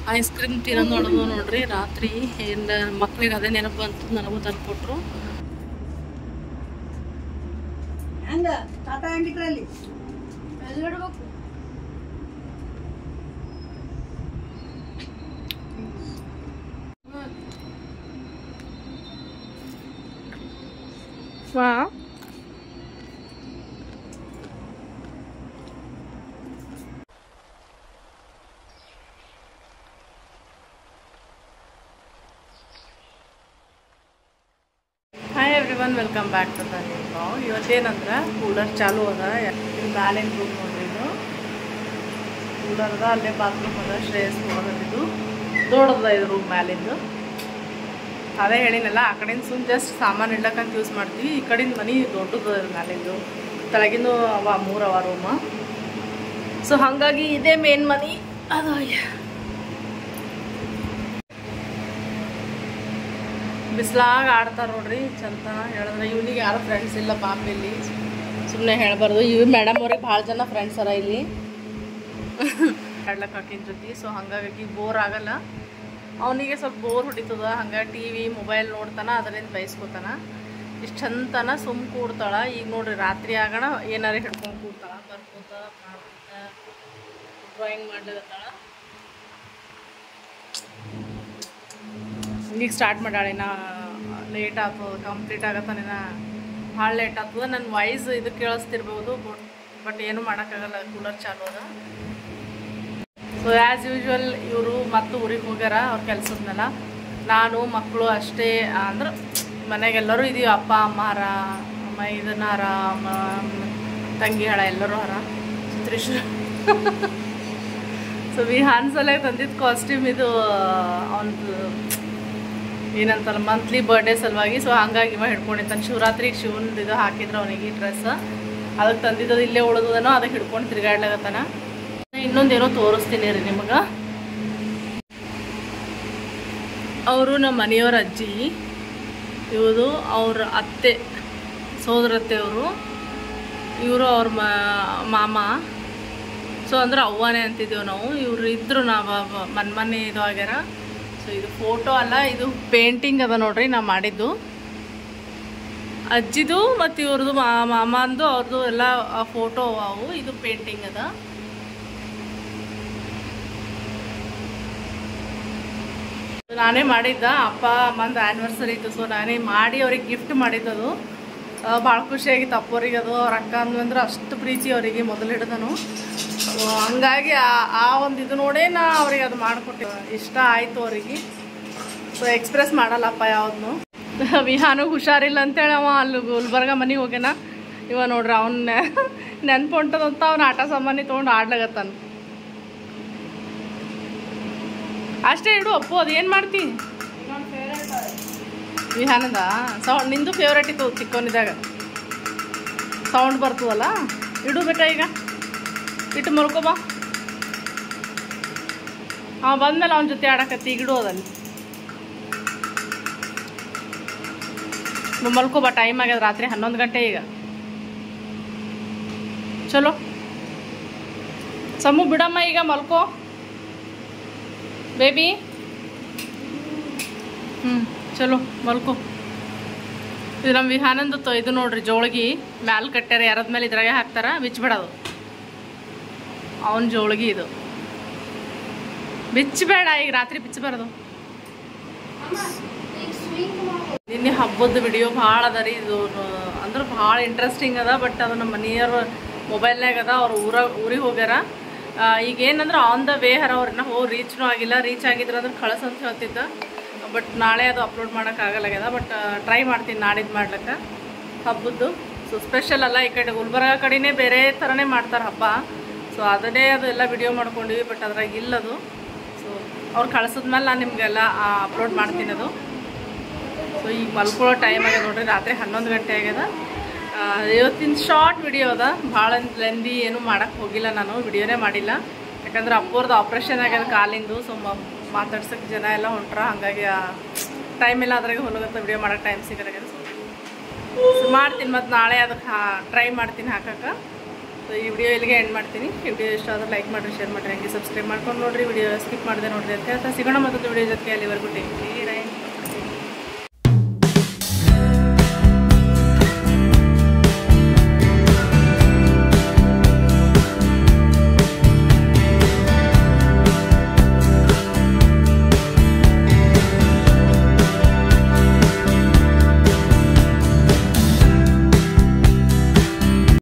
ice cream ತಿನ್ನೋದು ನೋಡೋದು ನೋಡ್ರಿ ರಾತ್ರಿ ಏನು ಮಕ್ಳಿಗೆ ಅದೇ ನೆನಪು ಬಂತು ನನಗೂ ತಂದ್ಕೊಟ್ರು ಹೆಂಗ ತಾತ ಹೆಂಗಿದ್ರಲ್ಲಿ ವಾ hi everyone welcome back to the new blog ಇವತ್ತೇನಂದ್ರೆ ಕೂಲರ್ ಚಾಲು ಅದ ಇದು ಮ್ಯಾಲಿನ ರೂಮ್ ನೋಡ್ರಿ ಇದು ಕೂಲರ್ ಅದ ಅಲ್ಲೇ ಬಾತ್ರೂಮ್ ಅದ ಶ್ರೇಯಸ್ ಹೋಗೋದಿದ್ದು ದೊಡ್ಡದ ಇದು ರೂಮ್ ಮ್ಯಾಲಿಂದು ಅದೇ ಹೇಳಿನಲ್ಲ ಆ ಕಡೆಯಿಂದ ಸುಮ್ ಜಸ್ಟ್ ಸಾಮಾನು ಇಡ್ಲಕ್ಕಂತ ಯೂಸ್ ಮಾಡ್ತೀವಿ ಈ ಕಡೆಯಿಂದ ಮನೆ ದೊಡ್ಡದು ಮ್ಯಾಲಿಂದು ತೆಳಗಿಂದು ಅವ ಮೂರು ಅವ ರೂಮ ಸೊ ಹಾಗಾಗಿ ಇದೇ ಮೇನ್ ಮನಿ ಅದು ಬಿಸಿಲಾಗ ಆಡ್ತಾರ ನೋಡ್ರಿ ಚಂದ ಹೇಳಿದ್ರೆ ಇವನಿಗೆ ಯಾರು ಫ್ರೆಂಡ್ಸ್ ಇಲ್ಲ ಪಾಪ ಇಲ್ಲಿ ಸುಮ್ಮನೆ ಹೇಳ್ಬಾರ್ದು ಇವ್ ಮೇಡಮ್ ಅವ್ರಿಗೆ ಭಾಳ ಜನ ಫ್ರೆಂಡ್ಸ್ ಅರ ಇಲ್ಲಿ ಆಡ್ಲಕ್ಕೆ ಹಾಕಿನ ಜೊತೆ ಸೊ ಹಾಗಾಗಿ ಬೋರ್ ಆಗಲ್ಲ ಅವನಿಗೆ ಸ್ವಲ್ಪ ಬೋರ್ ಹೊಡಿತದ ಹಂಗೆ ಟಿ ವಿ ಮೊಬೈಲ್ ನೋಡ್ತಾನ ಅದರಿಂದ ಬಯಸ್ಕೋತಾನ ಇಷ್ಟು ಚಂದನ ಸುಮ್ ಕೂಡ್ತಾಳ ಈಗ ನೋಡ್ರಿ ರಾತ್ರಿ ಆಗೋಣ ಏನಾರ ಹಿಡ್ಕೊಂಡು ಕೂಡ್ತಾಳ ಬರ್ಕೋತ ಮಾಡ್ಕೋತ ಡ್ರಾಯಿಂಗ್ ಮಾಡ್ಲಿಕತ್ತಾಳ ಈಗ ಸ್ಟಾರ್ಟ್ ಮಾಡಾಳಿನ ಲೇಟ್ ಆಗ್ತದ ಕಂಪ್ಲೀಟ್ ಆಗತ್ತಾನಿನ ಭಾಳ ಲೇಟ್ ಆಗ್ತದ ನನ್ನ ವಾಯ್ಸ್ ಇದು ಕೇಳಿಸ್ತಿರ್ಬೋದು ಬಟ್ ಬಟ್ ಏನು ಮಾಡೋಕ್ಕಾಗಲ್ಲ ಕೂಲರ್ ಚಾಲು ಅದ ಸೊ ಆ್ಯಸ್ ಯೂಶ್ವಲ್ ಇವರು ಮತ್ತು ಊರಿಗೆ ಹೋಗ್ಯಾರ ಅವ್ರ ಕೆಲ್ಸದ ಮೇಲೆ ನಾನು ಮಕ್ಕಳು ಅಷ್ಟೇ ಅಂದ್ರೆ ಮನೆಗೆಲ್ಲರೂ ಇದೀವಿ ಅಪ್ಪ ಅಮ್ಮ ಹರ ಮೈದನ ಹರ ಮ- ತಂಗಿ ಹಳ ಎಲ್ಲರೂ ಹರ ತ್ರಿಶೂರ್ ಸೊ ವಿಹಾನ್ ಸಲ ತಂದಿದ್ದು ಕಾಸ್ಟ್ಯೂಮ್ ಇದು ಅವನದು ಏನಂತಲ್ಲ ಮಂತ್ಲಿ ಬರ್ಡೇ ಸಲುವಾಗಿ ಸೊ ಹಂಗಾಗಿ ಇವ ಹಿಡ್ಕೊಂಡಿದ್ದಾನೆ ಶಿವರಾತ್ರಿಗೆ ಶಿವನ್ದು ಇದು ಹಾಕಿದ್ರು ಅವನಿಗೆ ಡ್ರೆಸ್ ಅದಕ್ಕೆ ತಂದಿದ್ದು ಇಲ್ಲೇ ಉಳಿದದನೋ ಅದಕ್ಕೆ ಹಿಡ್ಕೊಂಡು ತಿರ್ಗಾಡ್ಲಾಗತ್ತಾನ ಇನ್ನೊಂದೇನೋ ತೋರಿಸ್ತೀನಿ ರೀ ನಿಮಗೆ ಅವರು ನಮ್ಮ ಮನೆಯವ್ರ ಅಜ್ಜಿ ಇವರು ಅವ್ರ ಅತ್ತೆ ಸೋದರತ್ತೆ ಅವರು ಇವರು ಅವ್ರ ಮಾಮ ಸೊ ಅಂದ್ರೆ ಅವ್ವನೇ ಅಂತಿದ್ದೀವಿ ನಾವು ಇವ್ರು ಇದ್ರು ನಾವು ಮನ್ ಮನೆ ಇದು ಆಗ್ಯಾರ ಸೊ ಇದು ಫೋಟೋ ಅಲ್ಲ ಇದು ಪೇಂಟಿಂಗ್ ಅದ ನೋಡ್ರಿ ನಾ ಮಾಡಿದ್ದು ಅಜ್ಜಿದು ಮತ್ತು ಇವ್ರದ್ದು ಮಾ ಮಾಮಂದು ಅವ್ರದ್ದು ಎಲ್ಲ ಫೋಟೋ ಅವು ಇದು ಪೇಂಟಿಂಗ್ ಅದ ನಾನೇ ಮಾಡಿದ್ದ ಅಪ್ಪ ಅಮ್ಮಂದು ಆ್ಯನಿವರ್ಸರಿ ಇತ್ತು ಸೊ ನಾನೇ ಮಾಡಿ ಅವ್ರಿಗೆ ಗಿಫ್ಟ್ ಮಾಡಿದ್ದದು ಭಾಳ ಖುಷಿಯಾಗಿತ್ತು ಅಪ್ಪವ್ರಿಗೆ ಅದು ಅವ್ರ ಅಕ್ಕ ಅಂದ್ರೆ ಅಷ್ಟು ಪ್ರೀತಿ ಅವರಿಗೆ ಮೊದಲು ಹಿಡ್ದನು ಸೊ ಹಂಗಾಗಿ ಆ- ಆ ಒಂದು ಇದು ನೋಡೇ ನಾ ಅವ್ರಿಗೆ ಅದು ಮಾಡಿಕೊಟ್ಟೆ ಇಷ್ಟ ಆಯಿತು ಅವರಿಗೆ ಸೊ ಎಕ್ಸ್ಪ್ರೆಸ್ ಮಾಡಲ್ಲಪ್ಪ ಯಾವ್ದನ್ನು ವಿಹಾನು ಹುಷಾರಿಲ್ಲ ಅಂತೇಳಿ ಅವ ಅಲ್ಲಿ ಗುಲ್ಬರ್ಗ ಮನೆಗೆ ಹೋಗ್ಯಾನ ಇವ ನೋಡ್ರಿ ಅವನ್ನ ನೆನ್ಪು ಹೊಂಟದಂತ ಅವ್ನ ಆಟ ಸಾಮಾನಿ ತೊಗೊಂಡು ಆಡ್ಲಾಗತ್ತಾನ ಅಷ್ಟೇ ಇಡು ಅಪ್ಪು ಅದು ಏನು ಮಾಡ್ತಿ ವಿಹಾನದ ಸೌಂಡ್ ನಿಂದು ಫೇವ್ರೇಟ್ ಇತ್ತು ಚಿಕ್ಕವನಿದ್ದಾಗ ಸೌಂಡ್ ಬರ್ತದಲ್ಲ ಇಡು ಬೇಕಾ ಈಗ ಇಟ್ಟು ಮಲ್ಕೋಬಾ ಹಾಂ ಬಂದ್ಮೇಲೆ ಅವನ ಜೊತೆ ಆಡಕತ್ತಿ ಈಗ ಇಡು ಅದಲ್ಲಿ ನೀವ್ ಮಲ್ಕೋಬಾ ಟೈಮ್ ಆಗ್ಯದ ರಾತ್ರಿ ಹನ್ನೊಂದು ಗಂಟೆ ಈಗ ಚಲೋ ಸಮು ಬಿಡಮ್ಮ ಈಗ ಮಲ್ಕೋ ಬೇಬಿ ಹ್ಞೂ ಚಲೋ ಮಲ್ಕೋ ಇದು ನಮ್ಮ ವಿಹಾನಂದು ತೊ ಇದು ನೋಡ್ರಿ ಜೋಳಗಿ ಮ್ಯಾಲ್ ಕಟ್ಟ್ಯಾರ ಯಾರದ ಮೇಲೆ ಇದ್ರಾಗೆ ಹಾಕ್ತಾರ ಬಿಚ್ಬಿಡೋದು ಅವನ ಜೋಳಗಿ ಇದು ಬಿಚ್ಚಬೇಡ ಈಗ ರಾತ್ರಿ ಬಿಚ್ಚಬಾರ್ದು ನಿನ್ನೆ ಹಬ್ಬದ ವಿಡಿಯೋ ಭಾಳ ಅದ ರೀ ಇದು ಅಂದ್ರೆ ಭಾಳ ಇಂಟ್ರೆಸ್ಟಿಂಗ್ ಅದ ಬಟ್ ಅದು ನಮ್ಮ ಮನೆಯವ್ರ ಮೊಬೈಲ್ನಾಗ ಅದ ಅವ್ರು ಊರ ಊರಿಗೆ ಹೋಗ್ಯಾರ ಆ, ಈಗ ಏನಂದ್ರೆ ಆನ್ ದ ವೇ ಹರ ಅವ್ರನ್ನ ಹೋಗಿ ರೀಚ್ನೂ ಆಗಿಲ್ಲ ರೀಚ್ ಆಗಿದ್ರ ಅಂದ್ರೆ ಕಳ್ಸ ಅಂತ ಹೇಳ್ತಿದ್ದ ಬಟ್ ನಾಳೆ ಅದು ಅಪ್ಲೋಡ್ ಮಾಡೋಕ್ಕಾಗಲ್ಲಾಗ್ಯದ ಬಟ್ ಟ್ರೈ ಮಾಡ್ತೀನಿ ನಾಡಿದ್ದು ಮಾಡ್ಲಿಕ್ಕೆ ಹಬ್ಬದ್ದು ಸೊ ಸ್ಪೆಷಲ್ ಅಲ್ಲ ಈ ಕಡೆ ಗುಲ್ಬರ್ಗ ಕಡೆನೇ ಬೇರೆ ಥರನೇ ಮಾಡ್ತಾರೆ ಹಬ್ಬ ಸೊ ಅದನ್ನೇ ಅದು ಎಲ್ಲ ವಿಡಿಯೋ ಮಾಡ್ಕೊಂಡಿವಿ ಬಟ್ ಅದ್ರಾಗ ಇಲ್ಲದು ಸೊ ಅವ್ರು ಕಳ್ಸಿದ್ಮೇಲೆ ನಾನು ನಿಮಗೆಲ್ಲ ಅಪ್ಲೋಡ್ ಮಾಡ್ತೀನಿ ಅದು ಸೊ ಈಗ ಮಲ್ಕೊಳ್ಳೋ ಟೈಮ್ ಆಗ್ಯದ ನೋಡ್ರಿ ರಾತ್ರಿ ಹನ್ನೊಂದು ಗಂಟೆ ಆಗ್ಯದ ಆ, ಇವತ್ತಿನ ಶಾರ್ಟ್ ವಿಡಿಯೋ ಅದ ಭಾಳ ಲೆಂದಿ ಏನು ಮಾಡೋಕ್ಕೆ ಹೋಗಿಲ್ಲ ನಾನು ವಿಡಿಯೋನೇ ಮಾಡಿಲ್ಲ ಯಾಕಂದ್ರೆ ಅಪ್ಪೋರ್ದು ಆಪ್ರೇಷನ್ ಆಗ್ಯದ ಕಾಲಿಂದು ಸೊ ಮಾತಾಡ್ಸೋಕ್ಕೆ ಜನ ಎಲ್ಲ ಹೊಂಟ್ರ ಹಾಗಾಗಿ ಟೈಮ್ ಇಲ್ಲ ಅದ್ರಾಗೆ ಹೊಲಗತ್ತ ವಿಡಿಯೋ ಮಾಡೋಕ್ಕೆ ಟೈಮ್ ಸಿಗಲಾಗ್ಯದ ಸೊ ಮಾಡ್ತೀನಿ ಮತ್ತು ನಾಳೆ ಅದಕ್ಕೆ ಹಾ ಟ್ರೈ ಮಾಡ್ತೀನಿ ಹಾಕಕ್ಕೆ ಸೊ ಈ ವಿಡಿಯೋ ಇಲ್ಲಿಗೆ ಎಂಡ್ ಮಾಡ್ತೀನಿ ಈ ವಿಡಿಯೋ ಇಷ್ಟ ಆದ್ರೆ ಲೈಕ್ ಮಾಡಿರಿ ಶೇರ್ ಮಾಡಿರಿ ಹಂಗೆ ಸಬ್ಸ್ಕ್ರೈಬ್ ಮಾಡ್ಕೊಂಡು ನೋಡಿರಿ ವಿಡಿಯೋ ಸ್ಕಿಪ್ ಮಾಡಿದೆ ನೋಡಿರಿ ಅಂತ ಹೇಳ್ತಾ ಸಿಗೋಣ ಮತ್ತೊಂದು ವಿಡಿಯೋ ಜೊತೆಗೆ ಅಲ್ಲಿವರೆಗೂ ಟೇಕ್ ಕೇರ್